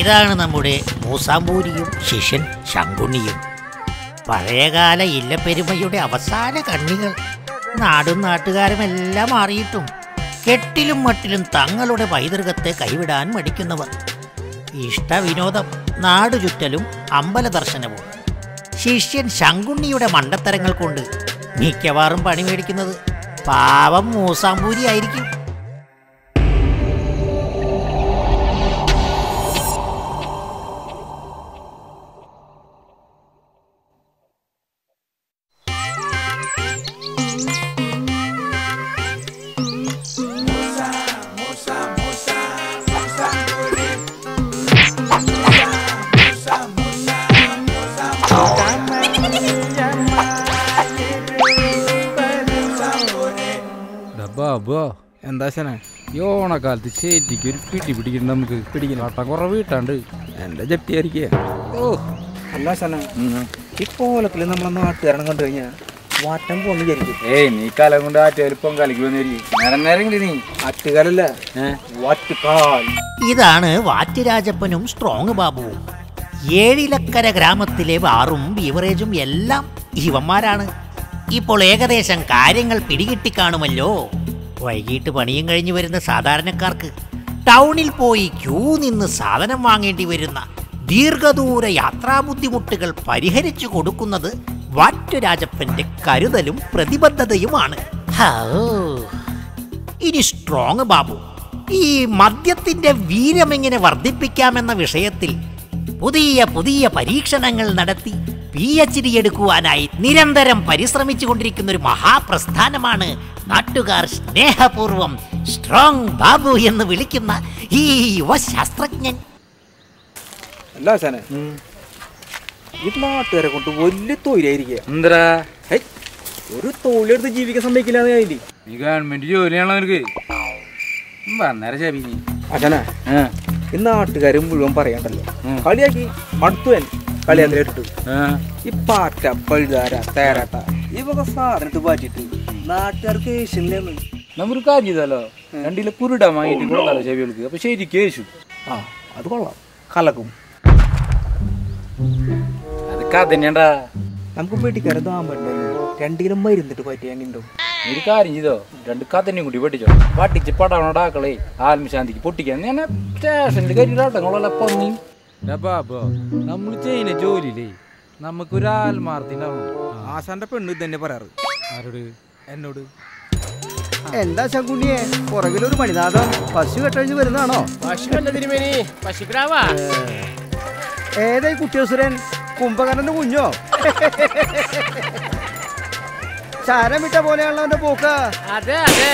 ഇതാണ് നമ്മുടെ മൂസാമ്പൂരിയും ശിഷ്യൻ ശങ്കുണ്ണിയും പഴയകാല ഇല്ലപ്പെരുമയുടെ അവസാന കണ്ണികൾ നാടും നാട്ടുകാരും എല്ലാം മാറിയിട്ടും കെട്ടിലും മട്ടിലും തങ്ങളുടെ പൈതൃകത്തെ കൈവിടാൻ മടിക്കുന്നവർ ഇഷ്ടവിനോദം നാടുചുറ്റലും അമ്പല ദർശനവും ശിഷ്യൻ ശങ്കുണ്ണിയുടെ മണ്ടത്തരങ്ങൾ കൊണ്ട് മിക്കവാറും പണി മേടിക്കുന്നത് പാവം മൂസാമ്പൂരി ആയിരിക്കും ബാബോ എന്താ ശനെ ഈ ഓണക്കാലത്ത് ചേറ്റിക്ക് ഒരു പിടി പിടിക്കണം നമുക്ക് പിടിക്കണം കട്ടം കുറവ് വീട്ടാണ്ട് എന്റെ ജപ്തിയായിരിക്കേ ഓ അല്ല ശന ഈ കോലത്തില് നമ്മളെ നാട്ടുകാരണം കണ്ടു കഴിഞ്ഞാ വാട്ടം പോന്ന് വിചാരിക്കും ഏയ് നീ കലം കൊണ്ട് ആറ്റുകാർ പൊങ്കാലിക്ക് വന്നിരിക്കും നേരം നേരം കിട്ടി നീ ആറ്റുകാലല്ല വാറ്റുകാൽ ഇതാണ് വാറ്റുരാജപ്പനും സ്ട്രോങ് ബാബുവും ഏഴിലക്കര ഗ്രാമത്തിലെ ബാറും ബീവറേജും എല്ലാം ഇവന്മാരാണ് ഇപ്പോൾ ഏകദേശം കാര്യങ്ങൾ പിടികിട്ടിക്കാണുമല്ലോ വൈകിട്ട് പണിയും കഴിഞ്ഞു വരുന്ന സാധാരണക്കാർക്ക് ടൗണിൽ പോയി ക്യൂ നിന്ന് സാധനം വാങ്ങേണ്ടി വരുന്ന ദീർഘദൂര യാത്രാ ബുദ്ധിമുട്ടുകൾ പരിഹരിച്ചു കൊടുക്കുന്നത് വാറ്റുരാജപ്പന്റെ കരുതലും പ്രതിബദ്ധതയുമാണ് ഹോ ഇനി സ്ട്രോങ് ബാബു ഈ മദ്യത്തിന്റെ വീര്യമെങ്ങനെ വർദ്ധിപ്പിക്കാമെന്ന വിഷയത്തിൽ പുതിയ പുതിയ പരീക്ഷണങ്ങൾ നടത്തി പി എച്ച് ഡി എടുക്കുവാനായി നിരന്തരം പരിശ്രമിച്ചു കൊണ്ടിരിക്കുന്ന ഒരു മഹാപ്രസ്ഥാനമാണ് നാട്ടുകാർ സ്നേഹപൂർവം സ്ട്രോങ് ബാബു എന്ന് വിളിക്കുന്ന ഈ യുവശാസ്ത്രജ്ഞൻ അല്ല ശനെ ഈ നാട്ടുകാരെ കൊണ്ട് വലിയ തൊഴിലായിരിക്കുക എന്തരാ ഒരു തൊഴിലെടുത്ത് ജീവിക്കാൻ സമ്മതിക്കില്ലാന്ന് കഴിഞ്ഞില്ലേ നീ ഗവൺമെന്റ് ജോലിയാണല്ലോ നിനക്ക് വന്നേരം ശരി നീ അച്ഛനെ ആ, ഈ നാട്ടുകാരും മുഴുവൻ പറയണ്ടല്ലോ ഉം. കളിയാക്കി മടുത്തു ഞാൻ കളിയാത്തിലിട്ടിട്ട് ആ. ഈ പാറ്റ പഴുതാര തേരാട്ട ഈ വക സാധനത്ത് പാറ്റിട്ട് നാട്ടുകാർക്ക് ഏഷ്യനിലെന്ന് നമുക്കൊരു കാര്യം ചെയ്താലോ രണ്ടിലെ കുരുട വാങ്ങിയിട്ട് കൊടുത്താലോ ചെവികൾക്ക് അപ്പൊ ശരിക്കും യേശു ആ അത് കൊള്ളാം കലക്കും അത് കഥ തന്നെയാണ്ടാ നമുക്ക് വീട്ടിക്കാരെ ദാമ്പണ്ടായിരുന്നു രണ്ട് കിലോ മരുന്നിട്ട് പറ്റിയാൻ ഉണ്ടോ നീ ഒരു കാര്യം ചെയ്തോ രണ്ട് കഥനെയും കൂടി പൊട്ടിച്ചോ പട്ടിച്ച് പടവണടാക്കളെ ആത്മശാന്തിക്ക് പൊട്ടിക്കാൻ ഞാൻ സ്റ്റേഷനിൽ കയറ്റിട്ടാട്ടങ്ങളല്ല പന്നി ബാബോ നമ്മൾ ചെയ്യുന്ന ജോലിയിലേ നമുക്കൊരു ആത്മാർത്ഥിണ്ടാവണം ആശാന്റെ പെണ്ണ് ഇത് തന്നെ പറയാറ് ആരോട് എന്നോട് എന്താ ശങ്കുണ്ണിയെ പുറകിലൊരു മണിനാഥം പശു കെട്ടഴിഞ്ഞ് വരുന്നതാണോ പശുവല്ല തിരുമേനി പശുക്കിടാവാ ഏതായി കുട്ടിയോസുരൻ കുംഭകർണന്റെ കുഞ്ഞോ ചാരം വിട്ട പോലെയാണല്ലോ അവന്റെ പോക്ക് അതെ അതെ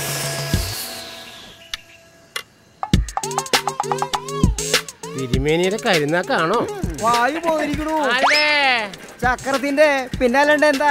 തിരുമേനിയുടെ കരുന്നാക്കാണോ വായു പോയിരിക്കണു അല്ലേ ചക്രത്തിന്റെ പിന്നാലണ്ട എന്താ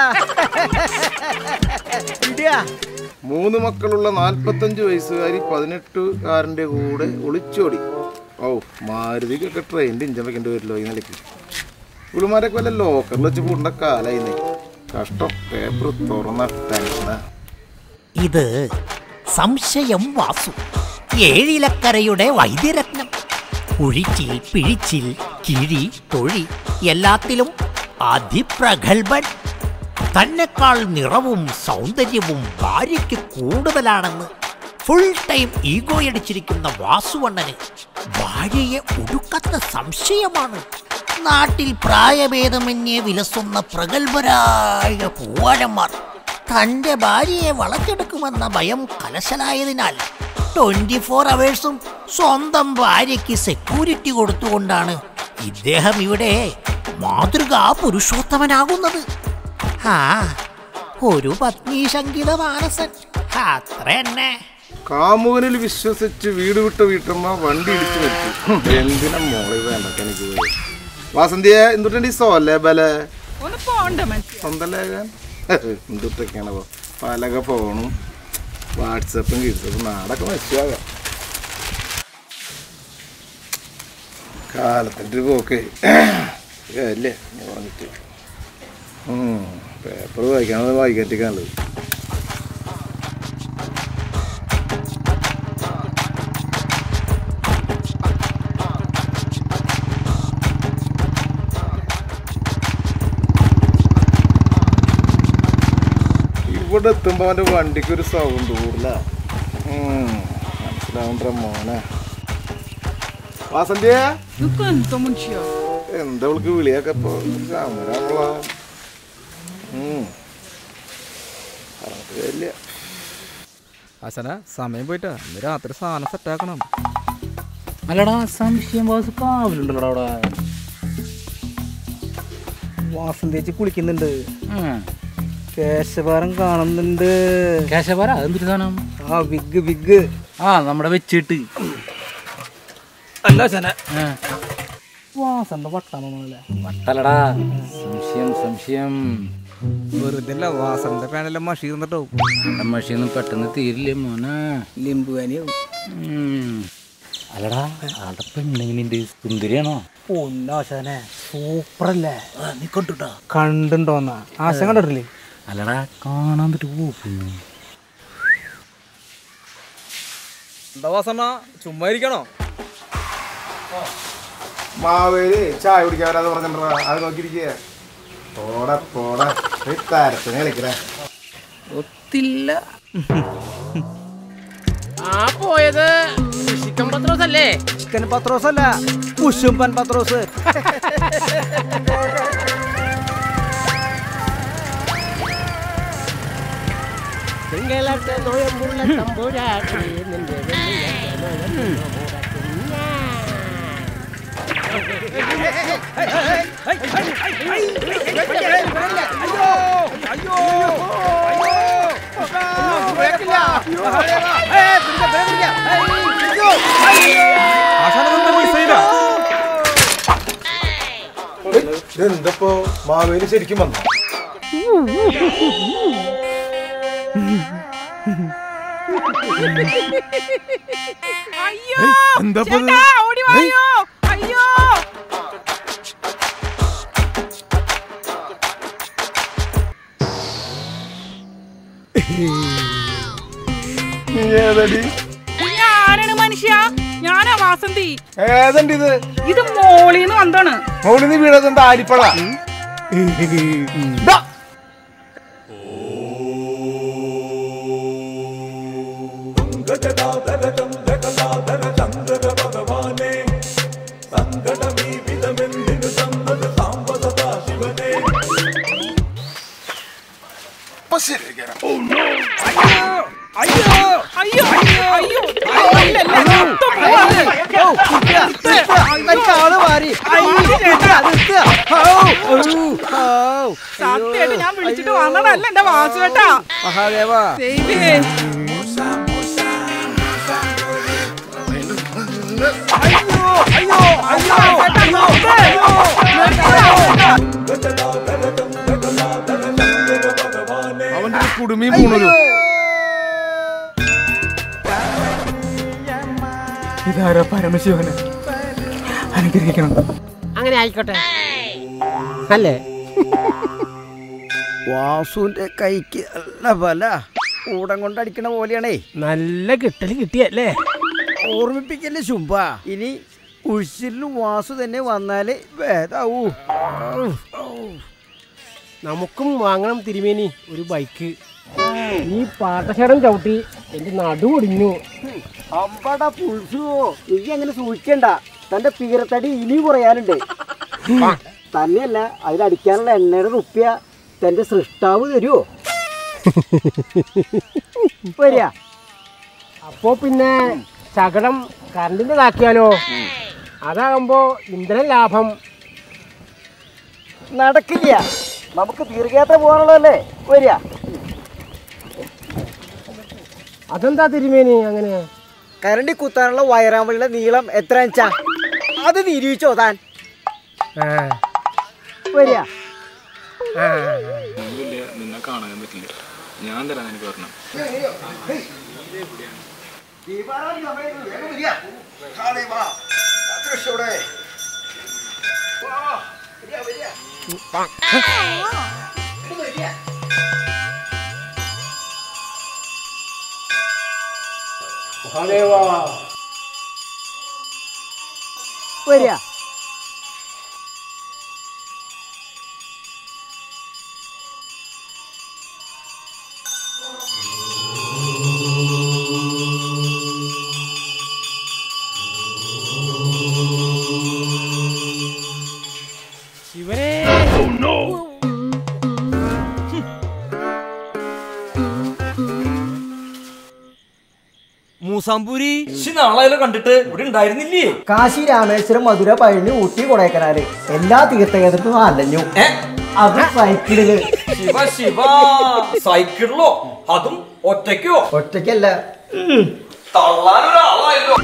ഇടിയാ മൂന്ന് മക്കളുള്ള നാൽപ്പത്തഞ്ച് വയസ്സുകാരി പതിനെട്ടുകാരൻ്റെ കൂടെ ഒളിച്ചോടി ഓ മാരുതിക്കൊക്കെ ട്രെയിനിൻ്റെ ഇഞ്ചൻ വെക്കേണ്ടി വരുമല്ലോ ഈ നിലയ്ക്ക് ഇവളുമാരൊക്കെ വല്ല ലോക്കറിൽ വെച്ച് പൂണ്ട കാലായിന്നേ കഷ്ടം പേപ്പർ തുറന്ന ടെൻഷനാ ഇത് സംശയം വാസു ഏഴിലക്കരയുടെ വൈദ്യരത്നം കുഴിച്ചിൽ പിഴിച്ചിൽ കിഴി തൊഴി എല്ലാത്തിലും അതിപ്രഗത്ഭൻ തന്നെക്കാൾ നിറവും സൗന്ദര്യവും ഭാര്യയ്ക്ക് കൂടുതലാണെന്ന് ഫുൾ ടൈം ഈഗോ അടിച്ചിരിക്കുന്ന വാസുവണ്ണന് ഭാര്യയെ ഒടുക്കത്ത സംശയമാണ് നാട്ടിൽ പ്രായഭേദമന്യേ വിലസുന്ന പ്രഗത്ഭരായ പൂവാലന്മാർ തന്റെ ഭാര്യയെ വളച്ചെടുക്കുമെന്ന ഭയം കലശലായതിനാൽ ട്വന്റി ഫോർ അവേഴ്സും സ്വന്തം ഭാര്യയ്ക്ക് സെക്യൂരിറ്റി കൊടുത്തുകൊണ്ടാണ് ഇദ്ദേഹം ഇവിടെ മാതൃകാ പുരുഷോത്തമനാകുന്നത് ആ ഒരു പത്നി ശങ്കിത മാനസൻ അത്ര തന്നെ കാമുകനിൽ വിശ്വസിച്ച് വീട് വിട്ട വീട്ടമ്മ വണ്ടി ഇടിച്ചു വെച്ചു ഹും, എന്തിനാ മോളെ വേണ്ട എനിക്ക് പോയി വാസന്തിയെ എന്തുട്ടണ്ടി സോല്ലേ ബലെ സ്വന്തം ലേഖൻ എന്തുട്ടൊക്കെയാണ് പോ പലക ഫോണും വാട്സപ്പും കിഡ്സപ്പും നാടൊക്കെ മെച്ചാകാം കാലത്തിൻ്റെ ഒരു പോക്കേ അല്ലേ ഞാൻ പറഞ്ഞിട്ട് പേപ്പർ വായിക്കാണത് വായിക്കാറ്റിക്കാണുള്ളത് ഇവിടെ എത്തുമ്പോ അവന്റെ വണ്ടിക്ക് ഒരു സൗണ്ട് കൂടില്ല മനസ്സിലാവണ്ട മോനെ വാസന്തിയ എന്താ അവൾക്ക് വിളിയൊക്കെ ഇപ്പൊ സമരാണുള്ള പറഞ്ഞിട്ട് അസന സമയം പോയിട്ടാ ഇന്ന് രാത്രി സാധനം സെറ്റാക്കണം അല്ലടാ സംശയം വാസു കാവലുണ്ടല്ലോ അവിടെ വാസന്തേച്ച് കുളിക്കുന്നുണ്ട് ഉം. കേശവാരം കാണുന്നുണ്ട് കേശവര എന്തൊരു സാധനം ആ വിഗ് വിഗ് ആ നമ്മുടെ വെച്ചിട്ട് അല്ല അസന ആ. വാസന്റെ വട്ടാണല്ലേ വട്ടലടാ സംശയം സംശയം വെറുതെ അല്ല വാസന്റെ പാനെല്ലാം മഷി തന്നിട്ടോ മഷിയൊന്നും പെട്ടെന്ന് തീരില്ലേ മോനെ ലിംബുവാനിയും ഉം. അല്ലടാ ആളുടെ പെണ്ണെങ്ങനെയുണ്ട് സുന്ദരിയാണോ പൊന്നാശാനെ സൂപ്പറല്ലേ നീ കണ്ടുട്ടാ കണ്ടുണ്ടോന്നാ ആശ കണ്ടിട്ടില്ലേ അല്ലടാ കാണാൻ പറ്റു പോക്കുന്നു എന്താ വാസണ്ണ ചുമ്മാ ഇരിക്കണോ മാവേലി ചായ കുടിക്കാൻ വരാതെ പറഞ്ഞിട്ടാ അത് നോക്കിയിരിക്കുക പോടാ പോടാ ഈ തരത്തിന് കളിക്കണേ ഒത്തില്ല ആ പോയത് ചിക്കൻ പത്രോസ് അല്ലേ ചിക്കൻ പത്രോസ് അല്ല കുശുംപൻ പത്രോസ് തിങ്കളത്തെ നോയമ്പുള്ള തമ്പുരാട്ടി നിന്റെ വെള്ളിയത്തെ നോയമ്പുള്ള മൂടക്കുഞ്ഞാ. ഇതെന്തപ്പോ മാവേലി ശരിക്കും വന്നു അയ്യോ എന്താ ചേട്ടാ ഓടി വായോ അയ്യോ ഏതടി ഞാനാണ് മനുഷ്യ ഞാനാ വാസന്തി ഏതണ്ടി ഇത് ഇത് മോളിന്ന് വന്നാണ് മോളി നീ വീണത് ആലിപ്പഴ ദാ. ഇപ്പൊ ശരിയാക്കാം. അയ്യോ അയ്യോ അയ്യോ ആള് മാറി സത്യമായിട്ട് ഞാൻ വിളിച്ചിട്ട് വന്നതല്ല എന്റെ വാസുവേട്ടാ മഹാദേവ ദൈവേ അവന്റെ ഒരു കുടുമിയും പോണൊരു ഇതാരാ പരമശിവന് അനുഗ്രഹിക്കണം അങ്ങനെ ആയിക്കോട്ടെ അല്ലേ വാസുവിന്റെ കൈക്ക് നല്ല ബല ഊടം കൊണ്ടടിക്കണ പോലെയാണേ നല്ല കിട്ടല് കിട്ടിയല്ലേ ഓർമ്മിപ്പിക്കല്ലേ ശുംഭ ഇനി ഉഴിച്ചിലും വാസു തന്നെ വന്നാലേ വേദാവൂ നമുക്കും വാങ്ങണം തിരുമേനി ഒരു ബൈക്ക് ഈ പാട്ടശേടം ചവിട്ടി എന്റെ നടു ഒടിഞ്ഞു അമ്പട പുൾസുവോ നീ അങ്ങനെ സൂക്ഷിക്കണ്ട തന്റെ പീരത്തടി ഇനി കുറയാനുണ്ട് തന്നെയല്ല അതിലടിക്കാനുള്ള എണ്ണയുടെ റുപ്യ തന്റെ സൃഷ്ടാവ് തരുമോ വരിക അപ്പോ പിന്നെ ശകലം കറണ്ടിൻ്റെതാക്കിയാലോ അതാകുമ്പോ ഇന്ധനം ലാഭം നടക്കില്ല നമുക്ക് ദീർഘയാത്ര പോകാനുള്ളതല്ലേ വരിക അതെന്താ തിരുമേനി അങ്ങനെ കരണ്ടി കുത്താനുള്ള വയറാമ്പളിയുടെ നീളം എത്ര വെച്ചാ അത് നിരീക്ഷിച്ചോ താൻ ആ, വരിക ആ. നിന്നെ കാണാൻ പറ്റില്ല ഞാൻ തരാം നിനക്ക് പറഞ്ഞു വരിക മൂസാമ്പൂരി നാളെ കണ്ടിട്ട് ഇവിടെ ഉണ്ടായിരുന്നില്ലേ കാശി രാമേശ്വരം മധുര പഴനി ഊട്ടി കൊടൈക്കനാല് എല്ലാ തീർത്ഥകേന്ദ്രത്തും അലഞ്ഞു അത് സൈക്കിളില് ശിവ ശിവ സൈക്കിളിലോ അതും ഒറ്റയ്ക്കോ ഒറ്റയ്ക്കല്ല തള്ളാനൊരാളായല്ലോ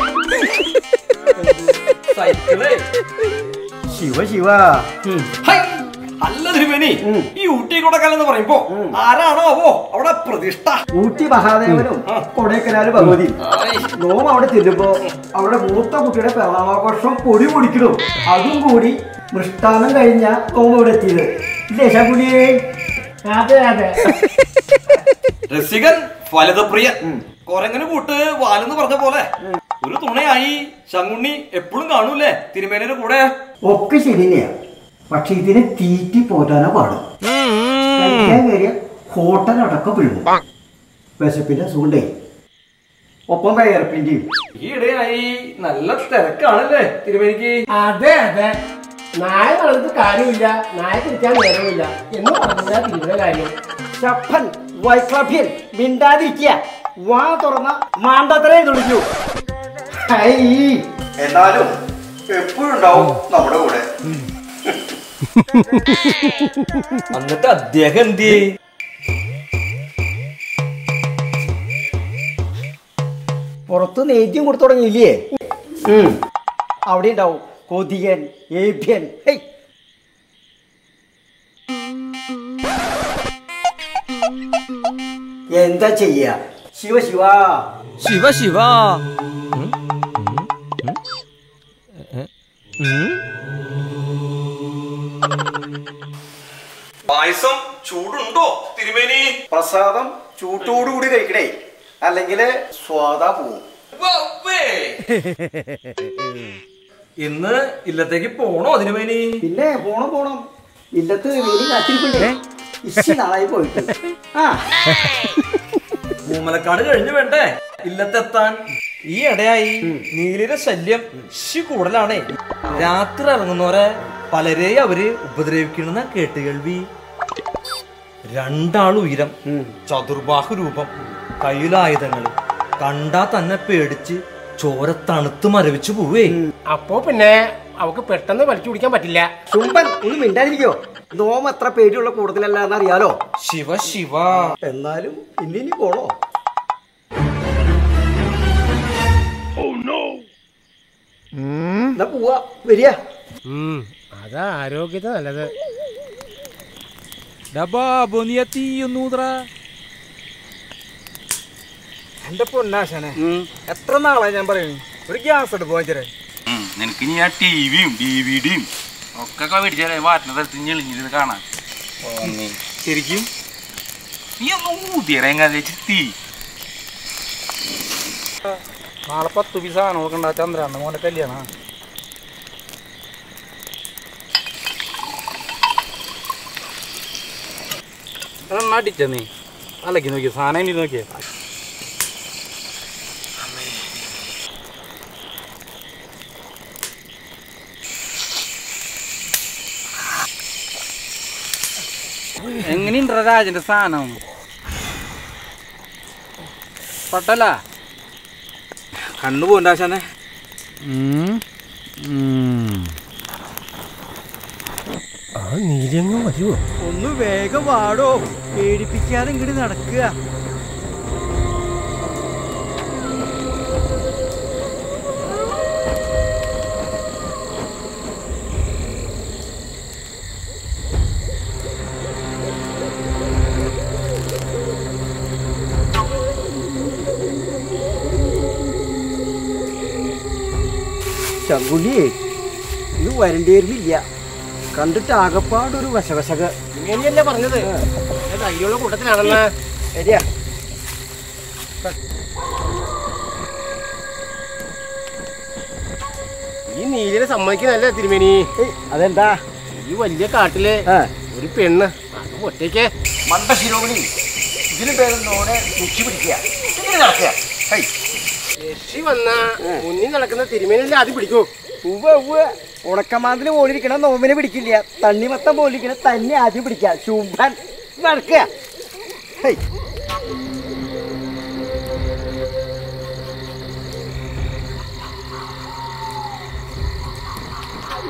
സൈക്കിളേ ശിവ ശിവ ഹൈ, അല്ല തിരുമേനി ഈ ഊട്ടി കൊടക്കാലം എന്ന് പറയുമ്പോ ആരാണോ അവോ അവിടെ പ്രതിഷ്ഠ ഊട്ടി മഹാദേവനും കൊടൈക്കനാല് ഭഗവതി നോം അവിടെ ചെല്ലുമ്പോ അവിടെ മൂത്ത കുട്ടിയുടെ പിറന്നാളാഘോഷം പൊടി പൊടിക്കണം അതും കൂടി മൃഷ്ടാനം കഴിഞ്ഞ നോം ഇവിടെ എത്തിയത് ഇല്ലേ ശകുനിയേ അതെ അതെ രസികൻ ഫലിതപ്രിയൻ കൊരങ്ങന് കൂട്ട് വാലെന്ന് പറഞ്ഞ പോലെ ഒരു തുണയായി ശങ്കുണ്ണി എപ്പോഴും കാണൂലേ തിരുമേനിയുടെ കൂടെ ഒക്കെ ശരിയാ പക്ഷെ ഇതിനെ തീറ്റി പോറ്റാനാ പാട് കഴിക്കാൻ കയറിയ ഹോട്ടൽ അടക്കം വീഴും വിശപ്പിന്റെ സുണ്ടേ ഒപ്പം വയറപ്പിന്റെയും ഈ ഇടയായി നല്ല തിരക്കാണല്ലേ തിരുമേനിക്ക് അതെ അതെ നായ നടന്നിട്ട് കാര്യമില്ല നായ തിരിക്കാൻ നേരമില്ല എന്ന് പറഞ്ഞ തിരുവന കാര്യം ശപ്പൻ വൈക്ലഭ്യൻ മിണ്ടാതിരിക്കുക വാ തുറന്ന മാണ്ടത്തരേ തുളിക്കൂ ഹൈ എന്നാലും എപ്പോഴും ഉണ്ടാവും നമ്മുടെ കൂടെ എന്നിട്ട് അദ്ദേഹം എന്തി പുറത്ത് നേദ്യം കൊടുത്തു തുടങ്ങിയില്ലേ ഉം. അവിടെ ഉണ്ടാവും കൊതിയൻ ഏഭ്യൻ ഹൈ എന്താ ചെയ്യ ശിവ ശിവ ശിവ ശിവ പായസം ചൂടുണ്ടോ തിരുമേനി പ്രസാദം ചൂട്ടോടുകൂടി കഴിക്കണേ അല്ലെങ്കിൽ സ്വാദ പോവും വവ്വേ. ഇന്ന് ഇല്ലത്തേക്ക് പോണോ തിരുമേനി പിന്നെ പോണം പോണം ഇല്ലത്ത് വേലി കാത്തിരിപ്പണ്ടേ ഇശി നാളായി പോയിട്ട് ആ മൂമലക്കാട് കഴിഞ്ഞു വേണ്ടേ ഇല്ലത്തെത്താൻ ഈ ഇടയായി നീലിയുടെ ശല്യം ശി കൂടുതലാണേ രാത്രി ഇറങ്ങുന്നവരെ പലരെയും അവര് ഉപദ്രവിക്കണെന്ന കേട്ടുകേൾവി രണ്ടാൾ ഉയരം ചതുർബാഹു രൂപം കയ്യിലായുധങ്ങൾ കണ്ടാ തന്നെ പേടിച്ച് ചോര തണുത്ത് മരവിച്ചു പോവേ അപ്പോ പിന്നെ അവക്ക് പെട്ടെന്ന് വലിച്ചു കുടിക്കാൻ പറ്റില്ല ചുംബൻ ഒന്ന് മിണ്ടാതിരിക്കോ നോം എത്ര പേടിയുള്ള കൂടുതലല്ല എന്നറിയാലോ ശിവ ശിവ എന്നാലും ഇനി ഇനി പോണോ എന്നാ പോവാ വരിക ഉം, അതാ ആരോഗ്യത്തിന് നല്ലത് ഡബാബോ നീ തീയൊന്നൂത്ര എന്റെ പൊന്നാശാനെ എത്ര നാളായി ഞാൻ പറയുന്നു ഒരു ഗ്യാസ് എടുപ്പ് വാങ്ങിച്ചേ നിനക്ക് ഇനി ആ ടിവിയും ഡി വി ഡിയും ഒക്കെ മേടിച്ചാലേ വാറ്റിന തരത്തിൽ ഞെളിഞ്ഞിരുന്ന് കാണാൻ ശരിക്കും നീ ഒന്ന് ഊതിയറേങ്ങ തീ നാളെ പത്ത് പീസ് സാധനങ്ങളൊക്കെ ഉണ്ടാ ചന്ദ്രാണ്ട് മോന്റെ കല്യാണ അടിച്ച നീ അലക്കി നോക്കിയ സാധനം ഇനി നോക്കിയേ എങ്ങനെയുണ്ടോ രാജന്റെ സാധനം പട്ടല കണ്ണു പോണ്ടാശാനെ ആ നീലിയങ്ങ് വരുമോ ഒന്ന് വേഗം വാടോ പേടിപ്പിക്കാതെ ഇങ്ങോട്ട് നടക്കുക ശങ്കുലിയേ ഇത് വരണ്ടേരുന്നില്ല കണ്ടിട്ട് ആകപ്പാടൊരു വശവശക ഇങ്ങനെയല്ലേ പറഞ്ഞത് അത് അയ്യുള്ള കൂട്ടത്തിലാണെന്ന് ശരിയാ ഈ നീലിനെ സമ്മതിക്കുന്നല്ലേ തിരുമേനി അതെന്താ ഈ വലിയ കാട്ടില് ഒരു പെണ്ണ് അത് ഒറ്റയ്ക്ക് മന്ദശിരോമണി ഇതിന് പേര് നോനെ മുക്കി പിടിക്കുക ഇങ്ങനെ നടക്കുക ഹൈ രക്ഷി വന്ന മുന്നിൽ നടക്കുന്ന തിരുമേനില്ലേ ആദ്യം പിടിക്കൂ ഉവ്വ ഉവ്വ ഉണക്കമാന്തിന് പോലിരിക്കണ നോമിനെ പിടിക്കില്ല തണ്ണിമത്തം പോലിരിക്കണ തന്നെ ആദ്യം പിടിക്കുക ചുംബൻ നടക്കുക ഹൈ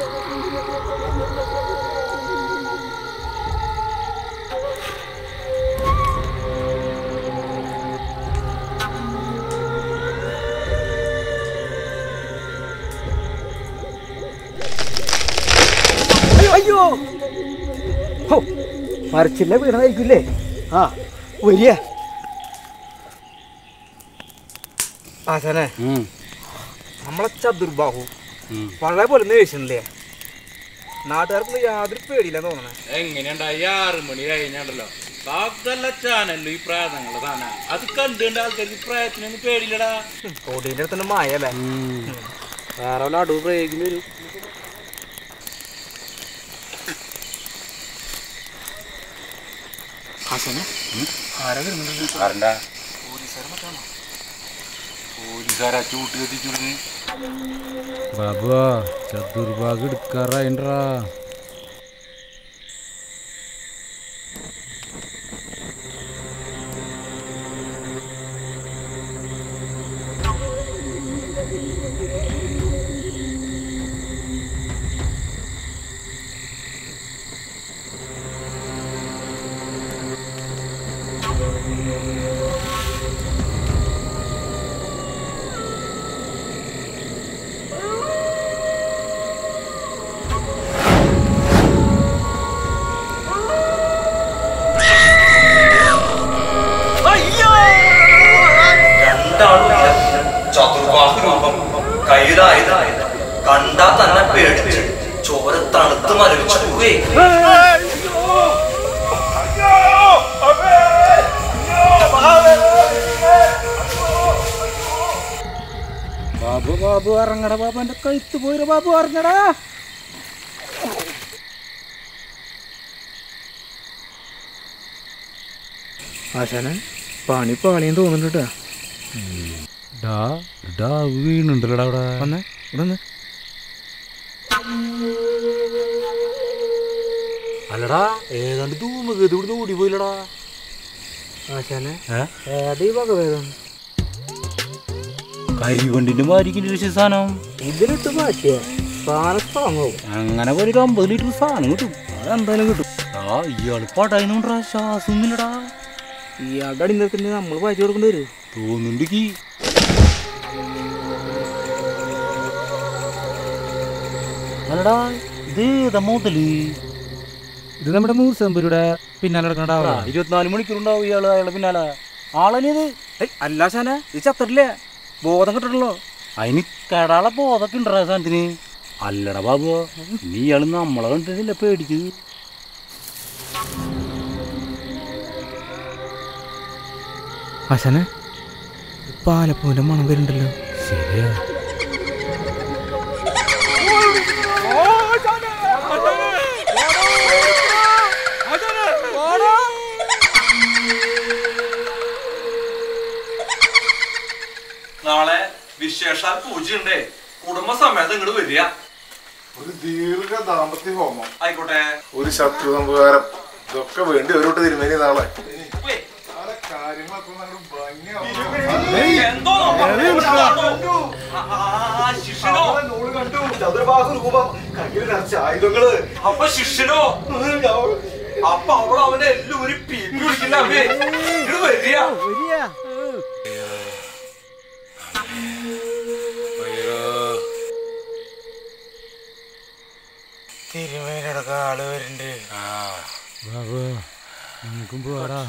അയ്യോ ഹോ മരച്ചില്ല വീണതായിരിക്കില്ലേ ആ വരിക ആശാനെ നമ്മളെ ചതുർബാഹു വളരെ പോലെ ദേഷ്യമില്ലേ നാട്ടുകാർക്ക് യാതൊരു പേടിയില്ല തോന്നണേ എങ്ങനെയുണ്ടായി ആറ് മണി കഴിഞ്ഞാണ്ടല്ലോ ബാക്കല്ല ചാനലിൽ ഈ പ്രായങ്ങള് താനാ അത് കണ്ടുകൊണ്ട് ആൾക്കാർക്ക് പ്രായത്തിനൊന്നും പേടിയില്ലടാ കോടീൻ്റെ അടുത്തന്നെ മായല്ലേ വേറെ വല്ല അടവ് പ്രയോഗിക്കുന്ന ഒരു പോലീസുകാരാ ചൂട്ട് കത്തിച്ചുവിടുന്നത് ബാബുവാ ചതുർഭാഗ് എടുക്കാറായിണ്ടാ രണ്ടാളും ചതുർബാഹു രൂപം കയ്യിലായത് കണ്ടാ തന്നെ പേടിച്ച് ചോര തണുത്ത് മരവിച്ചു പോവേ ബാബു ബാബു ഇറങ്ങടാ ബാബു എന്റെ കഴുത്ത് പോയിര ബാബു ഇറങ്ങടാ ആശാനെ പണി പാളിയും തോന്നുന്നുണ്ട് ഡാ ഡാ വീണുണ്ടല്ലോടാ അവിടെ വന്നേ ഇവിടെ വന്ന് അല്ലടാ ഏതാണ്ട് ധൂമഗതി ഇവിടുന്ന് ഓടി പോയില്ലടാ ആശാനെ ഏ? ഏതാ ഈ വകഭേദം കരിവണ്ടിന്റെ മാരിക്കിന്റെ സാധനം ഇതിലിട്ട് മാറ്റിയ സാധനം താങ്ങാവും അങ്ങനെ പോലെ ഒരു അമ്പത് ലിറ്റർ സാധനം കിട്ടും അതെന്തായാലും കിട്ടും ആ ഇയാള് പടായിന്നുണ്ടാ ശ്വാസമൊന്നുമില്ലടാ ഇയാളുടെ അടി നിർത്തിന് നമ്മൾ വായിച്ചു കൊടുക്കേണ്ടി വരും തോന്നുന്നുണ്ടെങ്കി അല്ലടാ ഇത് ഏതാ മുതല് ഇത് നമ്മുടെ മൂസമ്പരുടെ പിന്നാലെ നടക്കണ്ടാവുക ഇരുപത്തിനാല് മണിക്കൂറുണ്ടാവും ഇയാള് അയാളെ പിന്നാലെ ആളനിയത് അല്ല ആശാനെ ഇത് ചത്തട്ടില്ലേ ബോധം കിട്ടണല്ലോ അതിന് കടാളെ ബോധമൊക്കെ ഉണ്ടോ സാധനത്തിന് അല്ലടാ ബാബു നീ ഇയാള് നമ്മളെ കണ്ടിട്ടില്ല പേടിക്ക് ആശാനെ പാലപ്പൂവിന്റെ മണം വരുന്നുണ്ടല്ലോ ശരിയാ നാളെ വിശേഷാൽ പൂജയുണ്ടേ കുടുംബസമേതം ഇങ്ങോട്ട് വരിക ഒരു ദീർഘ ദാമ്പത്യ ഹോമം ആയിക്കോട്ടെ ഒരു ശത്രു സംസ്കാരം ഇതൊക്കെ വേണ്ടി ഒരു തിരുമേനി നാളെ നാളെ കാര്യങ്ങളൊക്കെ ഒന്ന് അങ്ങട് ഭംഗിയാവും. എന്തോ ശിഷ്യനോ ആയുധങ്ങള് അപ്പൊ ശിഷ്യനോ അപ്പൊ അവിടെ അവന്റെ എല്ലാം ഒരു പീപ്പി പിടിക്കില്ല അവേ ഇത് വരിക തിരുമേനടക്കം ആള് വരുന്നുണ്ട് ബാബു നമുക്കും പോടാ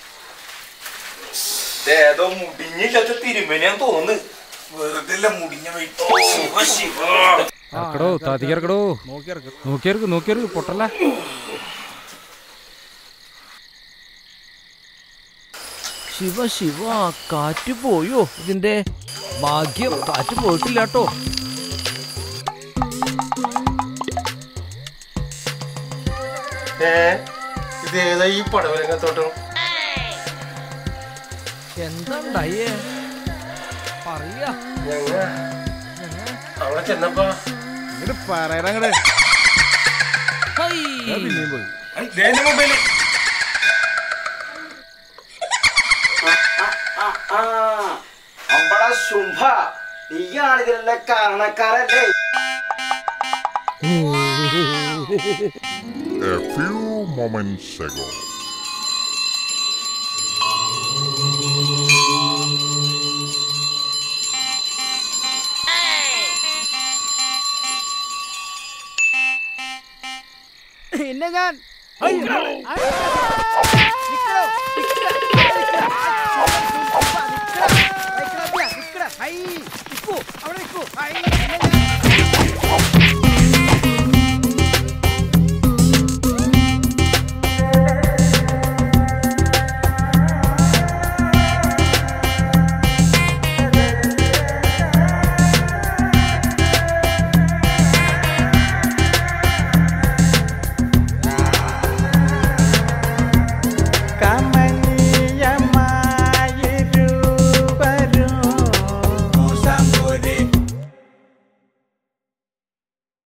ഏതോ മുടിഞ്ഞില്ലാത്ത തിരുമേനിയാന്ന് തോന്നുന്നു വെറുതെ മുടിഞ്ഞ വെയിറ്റ് ഇറക്കടോ താത്തിക്ക് ഇറക്കടോ നോക്കിയിറക്ക് നോക്കിയിറക്ക് പൊട്ടല്ല ശിവ ശിവ കാറ്റ് പോയോ ഇതിന്റെ ഭാഗ്യം കാറ്റ് പോയിട്ടില്ല കേട്ടോ ഇത് ഏതാ ഈ പടവലങ്ങത്തോട്ടം എന്താ ഉണ്ടായേ പറയാ അവിടെ ചെന്നപ്പോ അമ്പട ശുംഭ നീയാണ് ഇതിനുള്ള കാരണക്കാരല്ലേ A few moments ago. പിന്നെ ഞാൻ അയ്യോ. അയ്യോ. നിക്കടോ, നിക്കടാ, നിക്കടാ, നിക്കടാ, നിക്കടാ, നിക്കടാ, ഹൈ, നിക്കൂ, അവിടെ നിക്കൂ, ഹൈ, പിന്നെ ഞാൻ-